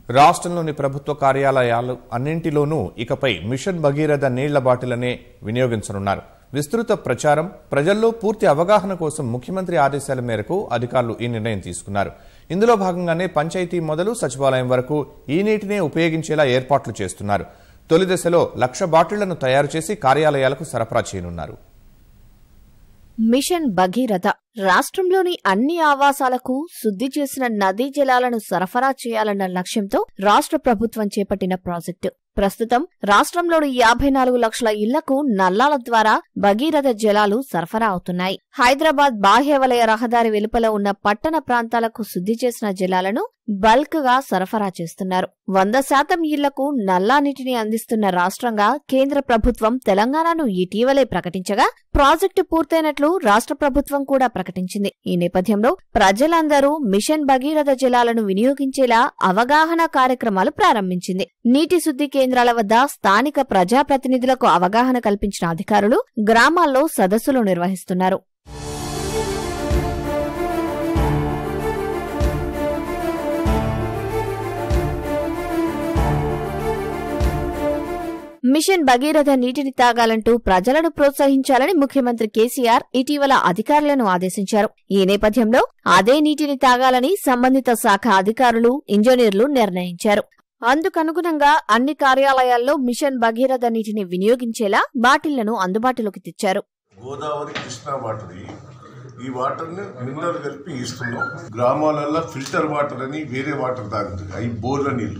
రాష్ట్రంలోని ప్రభుత్వ కార్యాలయాలు అన్నింటిలోనూ ఇకపై మిషన్ భగీరథ నీళ్ల బాటిలనే వినియోగించనున్నారు విస్తృత ప్రచారం ప్రజల్లో పూర్తి అవగాహన కోసం ముఖ్యమంత్రి ఆదేశాల మేరకు అధికారులు ఈ నిర్ణయం తీసుకున్నారు ఇందులో భాగంగానే పంచాయతీ మొదలు సచివాలయం వరకు ఈ నీటినే ఉపయోగించేలా ఏర్పాట్లు చేస్తున్నారు తొలి దశలో లక్ష బాటిళ్లను తయారు చేసి కార్యాలయాలకు సరఫరా చేయనున్నారు మిషన్ భగీరథ రాష్ట్రంలోని అన్ని ఆవాసాలకు శుద్ధి చేసిన నదీ జలాలను సరఫరా చేయాలన్న లక్ష్యంతో రాష్ట్ర ప్రభుత్వం చేపట్టిన ప్రాజెక్టు ప్రస్తుతం రాష్ట్రంలోని యాభై నాలుగు లక్షల ఇళ్లకు నల్లాల ద్వారా భగీరథ జలాలు సరఫరా అవుతున్నాయి హైదరాబాద్ బాహ్య వలయ రహదారి వెలుపల ఉన్న పట్టణ ప్రాంతాలకు శుద్ధి చేసిన జలాలను బల్క్ గా సరఫరా చేస్తున్నారు వంద శాతం ఇళ్లకు నల్లా నీటిని అందిస్తున్న రాష్ట్రంగా కేంద్ర ప్రభుత్వం తెలంగాణను ఇటీవలే ప్రకటించగా ప్రాజెక్టు పూర్తయినట్లు రాష్ట్ర ప్రభుత్వం కూడా ప్రకటించింది ఈ నేపథ్యంలో ప్రజలందరూ మిషన్ భగీరథ జలాలను వినియోగించేలా అవగాహన కార్యక్రమాలు ప్రారంభించింది నీటి శుద్ధి కేంద్రాల వద్ద స్థానిక ప్రజాప్రతినిధులకు అవగాహన కల్పించిన అధికారులు గ్రామాల్లో సదస్సులు నిర్వహిస్తున్నారు మిషన్ భగీరథ నీటిని తాగాలంటూ ప్రజలను ప్రోత్సహించాలని ముఖ్యమంత్రి కేసీఆర్ ఇటీవల అధికారులను ఆదేశించారు ఈ నేపథ్యంలో అదే నీటిని తాగాలని సంబంధిత శాఖ అధికారులు ఇంజనీర్లు నిర్ణయించారు అందుకనుగుణంగా అన్ని కార్యాలయాల్లో మిషన్ భగీరథ నీటిని వినియోగించేలా బాటిళ్లను అందుబాటులోకి తెచ్చారు గోదావరి కృష్ణా వాటర్ ఈ. ఈ వాటర్ ని మినరల్ కలిపి ఇస్తున్నాం గ్రామాలలో ఫిల్టర్ వాటర్ అని వేరే వాటర్ తాగుతుంది అవి బోర్ల నీళ్లు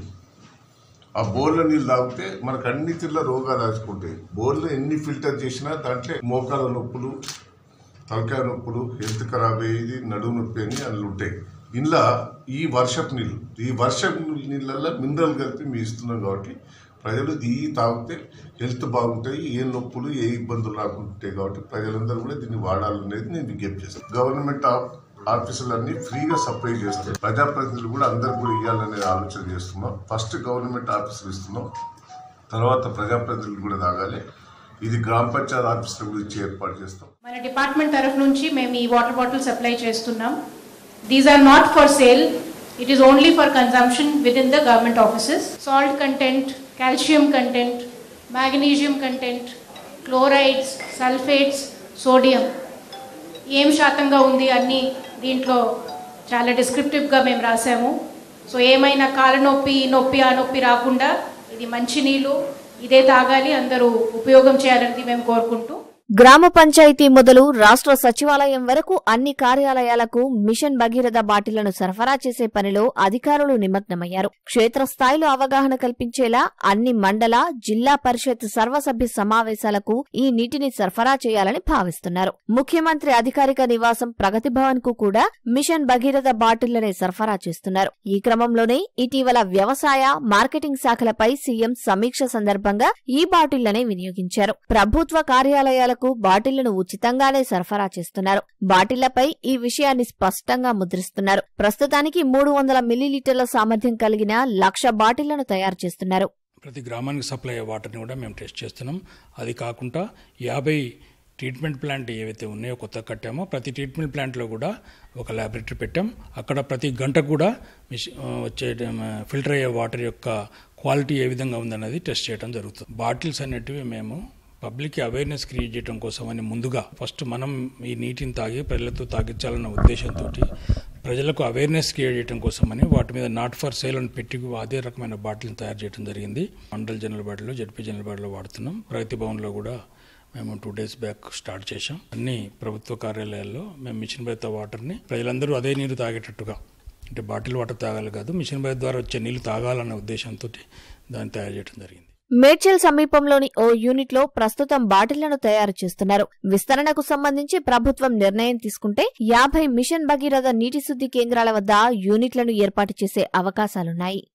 ఆ బోర్ల నీళ్ళు తాగితే మనకు అన్ని తీర్ల రోగాలు రాసుకుంటాయి బోర్లు ఎన్ని ఫిల్టర్ చేసినా దాంట్లో మోకాల నొప్పులు తలకాయ నొప్పులు హెల్త్ ఖరాబ్ అయ్యేది నడుము నొప్పి అని అందులో ఉంటాయి ఇంట్లో ఈ వర్షపు నీళ్ళు ఈ వర్షపు నీళ్ళల్లో మినరల్ కలిపి మీ ఇస్తున్నాం కాబట్టి ప్రజలు ఈ తాగితే హెల్త్ బాగుంటాయి ఏ నొప్పులు ఏ ఇబ్బందులు రాకుంటాయి కాబట్టి ప్రజలందరూ కూడా దీన్ని వాడాలనేది నేను విజ్ఞప్తి చేస్తాను గవర్నమెంట్ ఆఫ్ ఆఫీసులన్నీ ఫ్రీగా సప్లై చేస్తాయి ప్రజాప్రతినిధులు కూడా అందరికి కూడా ఇవ్వాలనే ఆలోచన చేస్తున్నాం ఫస్ట్ గవర్నమెంట్ ఆఫీసులు ఇస్తున్నాం తర్వాత ప్రజాప్రతినిధులు కూడా తాగాలి ఇది గ్రామ పంచాయతీ ఆఫీసుల గురించి ఏర్పాటు చేస్తాం మన డిపార్ట్మెంట్ తరఫు నుంచి మేము ఈ వాటర్ బాటిల్ సప్లై చేస్తున్నాం these are not for sale it is only for consumption within the government offices salt content calcium content magnesium content chlorides sulphates sodium ఏం శాతంగా ఉంది అన్ని దీంట్లో చాలా డిస్క్రిప్టివ్గా మేము రాసాము సో ఏమైనా కాళ్ళ నొప్పి ఈ నొప్పి ఆ నొప్పి రాకుండా ఇది మంచి నీళ్ళు ఇదే తాగాలి అందరూ ఉపయోగం చేయాలనేది మేము కోరుకుంటూ గ్రామ పంచాయతీ మొదలు రాష్ట్ర సచివాలయం వరకు అన్ని కార్యాలయాలకు మిషన్ భగీరథ బాటిళ్లను సరఫరా చేసే పనిలో అధికారులు నిమగ్నమయ్యారు క్షేత్రస్థాయిలో అవగాహన కల్పించేలా అన్ని మండల జిల్లా పరిషత్ సర్వసభ్య సమావేశాలకు ఈ నీటిని సరఫరా చేయాలని భావిస్తున్నారు ముఖ్యమంత్రి అధికారిక నివాసం ప్రగతి భవన్ కు కూడా మిషన్ భగీరథ బాటిళ్లనే సరఫరా చేస్తున్నారు ఈ క్రమంలోనే ఇటీవల వ్యవసాయ మార్కెటింగ్ శాఖలపై సీఎం సమీక్ష సందర్భంగా ఈ బాటిళ్లనే వినియోగించారు ప్రభుత్వ కార్యాలయాలకు బాటిళ్లను ఉచితంగానే సరఫరా చేస్తున్నారు బాటిళ్లపై ఈ విషయాన్ని స్పష్టంగా ముద్రిస్తున్నారు ప్రస్తుతానికి మూడు వందల మిల్లీలీటర్ల సామర్థ్యం కలిగిన లక్ష బాటిళ్లను తయారు చేస్తున్నారు ప్రతి గ్రామానికి సప్లై అయ్యే వాటర్ని కూడా మేము టెస్ట్ చేస్తున్నాం అది కాకుండా యాభై ట్రీట్మెంట్ ప్లాంట్ ఏవైతే ఉన్నాయో కొత్తగా కట్టామో ప్రతి ట్రీట్మెంట్ ప్లాంట్లో కూడా ఒక ల్యాబొరేటరీ పెట్టాం అక్కడ ప్రతి గంట కూడా మిష- ఆ, వచ్చే ఆ, ఫిల్టర్ అయ్యే వాటర్ యొక్క క్వాలిటీ ఏ విధంగా ఉందన్నది టెస్ట్ చేయడం జరుగుతుంది బాటిల్స్ అనేటివి మేము పబ్లిక్ అవేర్నెస్ క్రియేట్ చేయడం కోసం అని ముందుగా ఫస్ట్ మనం ఈ నీటిని తాగి ప్రజలతో తాగించాలన్న ఉద్దేశంతో ప్రజలకు అవేర్నెస్ క్రియేట్ చేయడం కోసమని వాటి మీద నాట్ ఫర్ సేల్ అని పెట్టి అదే రకమైన బాటిల్ని తయారు చేయడం జరిగింది మండల్ జనరల్ బాటిల్లో జడ్పీ జనరల్ బాటిల్లో వాడుతున్నాం ప్రగతి భవన్లో కూడా మేము టూ డేస్ బ్యాక్ స్టార్ట్ చేశాం అన్ని ప్రభుత్వ కార్యాలయాల్లో మేము మిషన్ బయట వాటర్ని ప్రజలందరూ అదే నీరు తాగేటట్టుగా అంటే బాటిల్ వాటర్ తాగాలి కాదు మిషన్ బయట ద్వారా వచ్చే నీళ్లు తాగాలన్న ఉద్దేశంతో దాన్ని తయారు చేయడం జరిగింది మేడ్చల్ సమీపంలోని ఓ యూనిట్ లో ప్రస్తుతం బాటిళ్లను తయారు చేస్తున్నారు విస్తరణకు సంబంధించి ప్రభుత్వం నిర్ణయం తీసుకుంటే యాభై మిషన్ భగీరథ నీటి శుద్ధి కేంద్రాల వద్ద యూనిట్లను ఏర్పాటు చేసే అవకాశాలున్నాయి